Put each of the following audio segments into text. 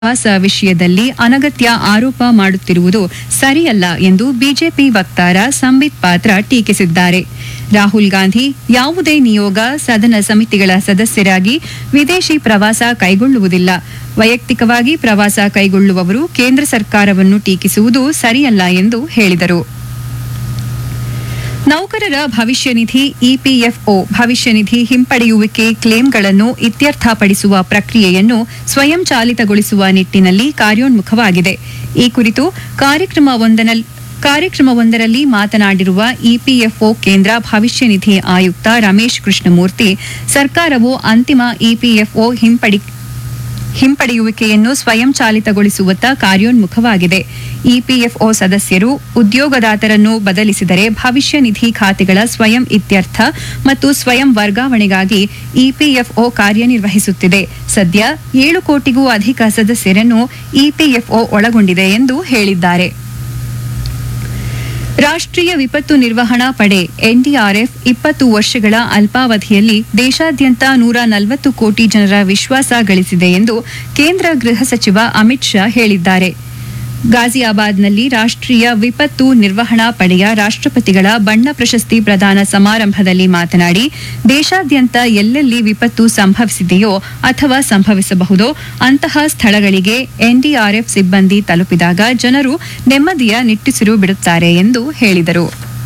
ಪ್ರವಾಸ ವಿಷಯದಲ್ಲಿ ಅನಗತ್ಯ ಆರೋಪ ಮಾಡುತ್ತಿರುವುದು ಸರಿಯಲ್ಲ ಎಂದು ಬಿಜೆಪಿ ವಕ್ತಾರ ಸಂಬಿತ್ ಪಾತ್ರ ಟೀಕಿಸಿದ್ದಾರೆ ರಾಹುಲ್ ಗಾಂಧಿ ಯಾವುದೇ ನಿಯೋಗ ಸದನ ಸಮಿತಿಗಳ ಸದಸ್ಯರಾಗಿ ವಿದೇಶಿ ಪ್ರವಾಸ ಕೈಗೊಳ್ಳುವುದಿಲ್ಲ ವೈಯಕ್ತಿಕವಾಗಿ ಪ್ರವಾಸ ಕೈಗೊಳ್ಳುವವರು ಕೇಂದ್ರ ಸರ್ಕಾರವನ್ನು ಟೀಕಿಸುವುದು ಸರಿಯಲ್ಲ ಎಂದು ಹೇಳಿದರು ನೌಕರರ ಭವಿಷ್ಯ ನಿಧಿ ಇಪಿಎಫ್ಒ ಭವಿಷ್ಯ ನಿಧಿ ಹಿಂಪಡೆಯುವಿಕೆ ಕ್ಲೇಮ್ಗಳನ್ನು ಇತ್ಯರ್ಥಪಡಿಸುವ ಪ್ರಕ್ರಿಯೆಯನ್ನು ಸ್ವಯಂಚಾಲಿತಗೊಳಿಸುವ ನಿಟ್ಟಿನಲ್ಲಿ ಕಾರ್ಯೋನ್ಮುಖವಾಗಿದೆ ಈ ಕುರಿತು ಕಾರ್ಯಕ್ರಮವೊಂದನಲ್ಲಿ ಕಾರ್ಯಕ್ರಮವೊಂದರಲ್ಲಿ ಮಾತನಾಡಿರುವ ಇಪಿಎಫ್ಒ ಕೇಂದ್ರ ಭವಿಷ್ಯ ನಿಧಿ ಆಯುಕ್ತ ರಮೇಶ್ ಕೃಷ್ಣಮೂರ್ತಿ ಸರ್ಕಾರವು ಅಂತಿಮ ಇಪಿಎಫ್ಒ ಹಿಂಪಡಿ ಹಿಂಪಡೆಯುವಿಕೆಯನ್ನು ಸ್ವಯಂಚಾಲಿತಗೊಳಿಸುವತ್ತ ಕಾರ್ಯೋನ್ಮುಖವಾಗಿದೆ ಇಪಿಎಫ್ಒ ಸದಸ್ಯರು ಉದ್ಯೋಗದಾತರನ್ನು ಬದಲಿಸಿದರೆ ಭವಿಷ್ಯ ನಿಧಿ ಖಾತೆಗಳ ಸ್ವಯಂ ಇತ್ಯರ್ಥ ಮತ್ತು ಸ್ವಯಂ ವರ್ಗಾವಣೆಗಾಗಿ ಇಪಿಎಫ್ಒ ಕಾರ್ಯನಿರ್ವಹಿಸುತ್ತಿದೆ ಸದ್ಯ ಏಳು ಕೋಟಿಗೂ ಅಧಿಕ ಸದಸ್ಯರನ್ನು ಇಪಿಎಫ್ಒ ಒಳಗೊಂಡಿದೆ ಎಂದು ಹೇಳಿದ್ದಾರೆ ರಾಷ್ಟ್ರೀಯ ವಿಪತ್ತು ನಿರ್ವಹಣಾ ಪಡೆ ಎನ್ಡಿಆರ್ಎಫ್ ಇಪ್ಪತ್ತು ವರ್ಷಗಳ ಅಲ್ಪಾವಧಿಯಲ್ಲಿ ದೇಶಾದ್ಯಂತ ನೂರ ನಲವತ್ತು ಕೋಟಿ ಜನರ ವಿಶ್ವಾಸ ಗಳಿಸಿದೆ ಎಂದು ಕೇಂದ್ರ ಗೃಹ ಸಚಿವ ಅಮಿತ್ ಶಾ ಹೇಳಿದ್ದಾರೆ ಗಾಜಿಯಾಬಾದ್ನಲ್ಲಿ ರಾಷ್ಟ್ರೀಯ ವಿಪತ್ತು ನಿರ್ವಹಣಾ ಪಡೆಯ ರಾಷ್ಟ್ರಪತಿಗಳ ಬಣ್ಣ ಪ್ರಶಸ್ತಿ ಪ್ರದಾನ ಸಮಾರಂಭದಲ್ಲಿ ಮಾತನಾಡಿ ದೇಶಾದ್ಯಂತ ಎಲ್ಲೆಲ್ಲಿ ವಿಪತ್ತು ಸಂಭವಿಸಿದೆಯೋ ಅಥವಾ ಸಂಭವಿಸಬಹುದೋ ಅಂತಹ ಸ್ಥಳಗಳಿಗೆ ಎನ್ಡಿಆರ್ಎಫ್ ಸಿಬ್ಬಂದಿ ತಲುಪಿದಾಗ ಜನರು ನೆಮ್ಮದಿಯ ನಿಟ್ಟುಸಿರು ಬಿಡುತ್ತಾರೆ ಎಂದು ಹೇಳಿದರು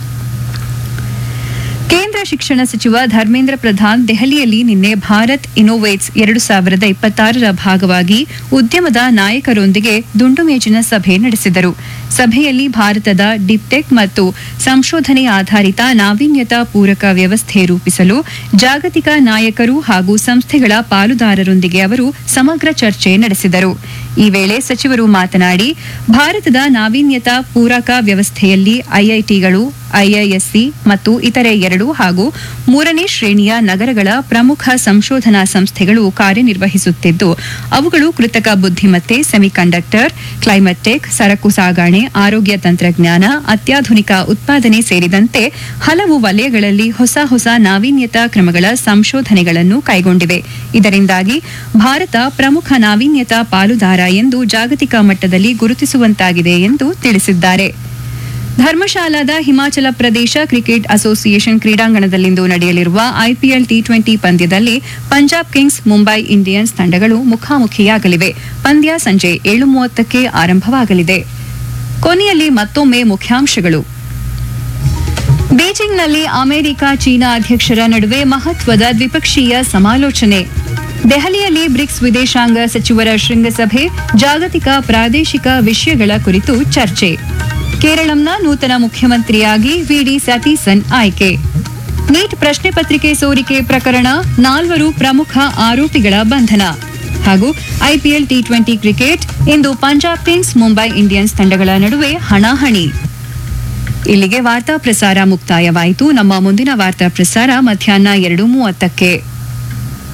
ಕೇಂದ್ರ ಶಿಕ್ಷಣ ಸಚಿವ ಧರ್ಮೇಂದ್ರ ಪ್ರಧಾನ್ ದೆಹಲಿಯಲ್ಲಿ ನಿನ್ನೆ ಭಾರತ್ ಇನೋವೇಟ್ಸ್ ಎರಡು ಸಾವಿರದ ಇಪ್ಪತ್ತಾರರ ಭಾಗವಾಗಿ ಉದ್ಯಮದ ನಾಯಕರೊಂದಿಗೆ ದುಂಡುಮೇಜಿನ ಸಭೆ ನಡೆಸಿದರು ಸಭೆಯಲ್ಲಿ ಭಾರತದ ಡಿಪ್ಟೆಕ್ ಮತ್ತು ಸಂಶೋಧನೆ ಆಧಾರಿತ ನಾವೀನ್ಯತಾ ಪೂರಕ ವ್ಯವಸ್ಥೆ ರೂಪಿಸಲು ಜಾಗತಿಕ ನಾಯಕರು ಹಾಗೂ ಸಂಸ್ಥೆಗಳ ಪಾಲುದಾರರೊಂದಿಗೆ ಅವರು ಸಮಗ್ರ ಚರ್ಚೆ ನಡೆಸಿದರು ಈ ವೇಳೆ ಸಚಿವರು ಮಾತನಾಡಿ ಭಾರತದ ನಾವೀನ್ಯತಾ ಪೂರಕ ವ್ಯವಸ್ಥೆಯಲ್ಲಿ ಐಐಟಿಗಳು ಐಐಎಸ್ಸಿ ಮತ್ತು ಇತರೆ ಎರಡು ಹಾಗೂ ಮೂರನೇ ಶ್ರೇಣಿಯ ನಗರಗಳ ಪ್ರಮುಖ ಸಂಶೋಧನಾ ಸಂಸ್ಥೆಗಳು ಕಾರ್ಯನಿರ್ವಹಿಸುತ್ತಿದ್ದು ಅವುಗಳು ಕೃತಕ ಬುದ್ಧಿಮತ್ತೆ ಸೆಮಿಕಂಡಕ್ಟರ್ ಕ್ಲೈಮೇಟ್ ಟೆಕ್ ಸರಕು ಸಾಗಣೆ ಆರೋಗ್ಯ ತಂತ್ರಜ್ಞಾನ ಅತ್ಯಾಧುನಿಕ ಉತ್ಪಾದನೆ ಸೇರಿದಂತೆ ಹಲವು ವಲಯಗಳಲ್ಲಿ ಹೊಸ ಹೊಸ ನಾವೀನ್ಯತಾ ಕ್ರಮಗಳ ಸಂಶೋಧನೆಗಳನ್ನು ಕೈಗೊಂಡಿವೆ ಇದರಿಂದಾಗಿ ಭಾರತ ಪ್ರಮುಖ ನಾವೀನ್ಯತಾ ಪಾಲುದಾರ ಎಂದು ಜಾಗತಿಕ ಮಟ್ಟದಲ್ಲಿ ಗುರುತಿಸುವಂತಾಗಿದೆ ಎಂದು ತಿಳಿಸಿದ್ದಾರೆ ಧರ್ಮಶಾಲಾದ ಹಿಮಾಚಲ ಪ್ರದೇಶ ಕ್ರಿಕೆಟ್ ಅಸೋಸಿಯೇಷನ್ ಕ್ರೀಡಾಂಗಣದಲ್ಲಿಂದು ನಡೆಯಲಿರುವ ಐಪಿಎಲ್ ಟಿ ಟ್ವೆಂಟಿ ಪಂದ್ಯದಲ್ಲಿ ಪಂಜಾಬ್ ಕಿಂಗ್ಸ್ ಮುಂಬೈ ಇಂಡಿಯನ್ಸ್ ತಂಡಗಳು ಮುಖಾಮುಖಿಯಾಗಲಿವೆ ಪಂದ್ಯ ಸಂಜೆ ಏಳು ಮೂವತ್ತಕ್ಕೆ ಆರಂಭವಾಗಲಿದೆ ಕೊನೆಯಲ್ಲಿ ಮತ್ತೊಮ್ಮೆ ಮುಖ್ಯಾಂಶಗಳು ಬೀಜಿಂಗ್ನಲ್ಲಿ ಅಮೆರಿಕ ಚೀನಾ ಅಧ್ಯಕ್ಷರ ನಡುವೆ ಮಹತ್ವದ ದ್ವಿಪಕ್ಷೀಯ ಸಮಾಲೋಚನೆ ದೆಹಲಿಯಲ್ಲಿ ಬ್ರಿಕ್ಸ್ ವಿದೇಶಾಂಗ ಸಚಿವರ ಶೃಂಗಸಭೆ ಜಾಗತಿಕ ಪ್ರಾದೇಶಿಕ ವಿಷಯಗಳ ಕುರಿತು ಚರ್ಚೆ ಕೇರಳಂನ ನೂತನ ಮುಖ್ಯಮಂತ್ರಿಯಾಗಿ ವಿಡಿ ಸತೀಸನ್ ಆಯ್ಕೆ ನೀಟ್ ಪ್ರಶ್ನೆ ಪತ್ರಿಕೆ ಸೋರಿಕೆ ಪ್ರಕರಣ ನಾಲ್ವರು ಪ್ರಮುಖ ಆರೋಪಿಗಳ ಬಂಧನ ಹಾಗೂ ಐಪಿಎಲ್ ಟಿ ಟ್ವೆಂಟಿ ಕ್ರಿಕೆಟ್ ಇಂದು ಪಂಜಾಬ್ ಕಿಂಗ್ಸ್ ಮುಂಬೈ ಇಂಡಿಯನ್ಸ್ ತಂಡಗಳ ನಡುವೆ ಹಣಾಹಣಿ ಇಲ್ಲಿಗೆ ವಾರ್ತಾ ಪ್ರಸಾರ ಮುಕ್ತಾಯವಾಯಿತು ನಮ್ಮ ಮುಂದಿನ ವಾರ್ತಾ ಪ್ರಸಾರ ಮಧ್ಯಾಹ್ನ ಎರಡು ಮೂವತ್ತಕ್ಕೆ